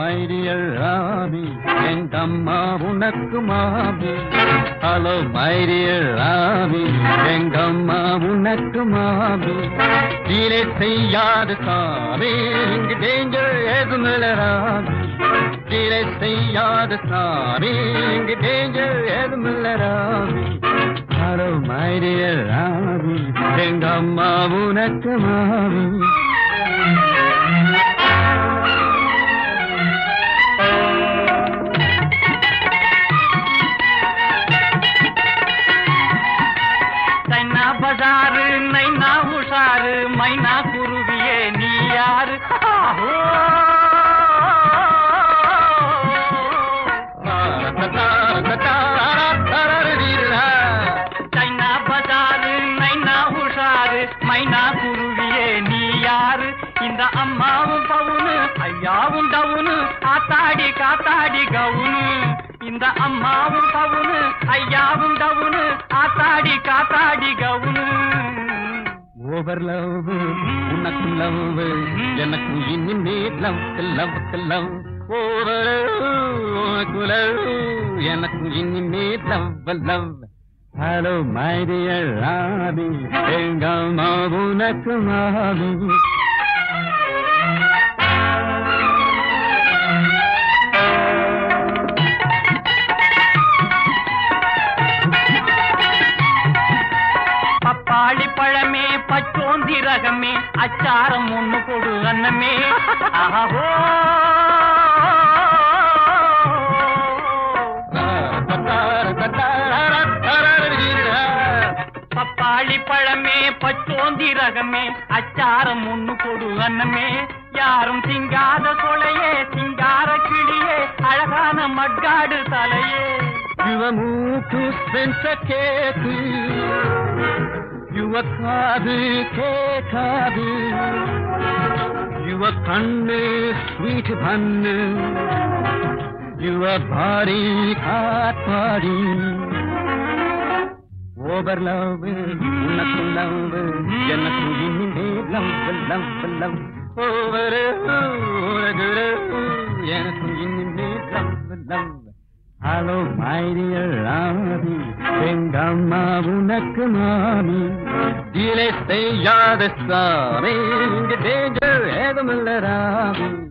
My dear Rami எங்கம்மா உனக்கு மாமி ஹலோ மைடியர் ராமி எங்கம்மா உனக்கு மாமி கீழே செய்யாத சாமி இங்கு டேஞ்சர் ஏதுமில்ல ராமி கீழே செய்யாத சாமி இங்கு டேஞ்சர் ஏதுமில்ல ராமி ஹலோ மைடியர் ராமி எங்கம்மா உனக்கு மாமி சைனா பஜாரு நைனா உஷாரு மைனா குருவியே நீ யாரு ஆஹோ. சைனா பஜாரு நைனா உஷாரு மைனா குருவியே நீ யாரு இந்த அம்மாவும் பவுனு ஐயாவும் டவுனு ஆத்தாடி காத்தாடி கவுனு இந்த அம்மாவும் பவுனு ஐயாவும் டவுனு ஆத்தாடி காத்தாடி கவுனு ஓவர் லவ் உனக்கு லவ் எனக்கு இனிமே லவ் லவ் லவ் ஓவர் உனக்கு லவ் எனக்கு இனிமே love love hello my dear Rabi எங்க அம்மா உனக்கு மாமி பப்பாளி பழமே பச்சோந்தி ரகமே அச்சாரம் ஒண்ணு கொடு அன்னமே ஆஹோ பப்பாளி பழமே பச்சோந்தி ரகமே அச்சாரம் ஒண்ணு கொடு அன்னமே யாரும் திங்காத சொலையே சிங்கார கிளியே அழகான மட்காடு தலையே யுவ மூக்கு சென்ற கேக்கு யுவ காது கேட்காது யுவ கண்ணு ஸ்வீட் பண்ணு யுவ பாடி காட்பாடி ஓவர் லவ் உனக்கு லவ் எனக்கு இனிமே லவ் லவ் லவ் ஓவர் எனக்கு இனிமே love love hello my dear Rami எங்க அம்மா உனக்கு மாமி இலை செய்யாத சாமி இங்க டேஞ்சர் ஏதுமில்ல ராமி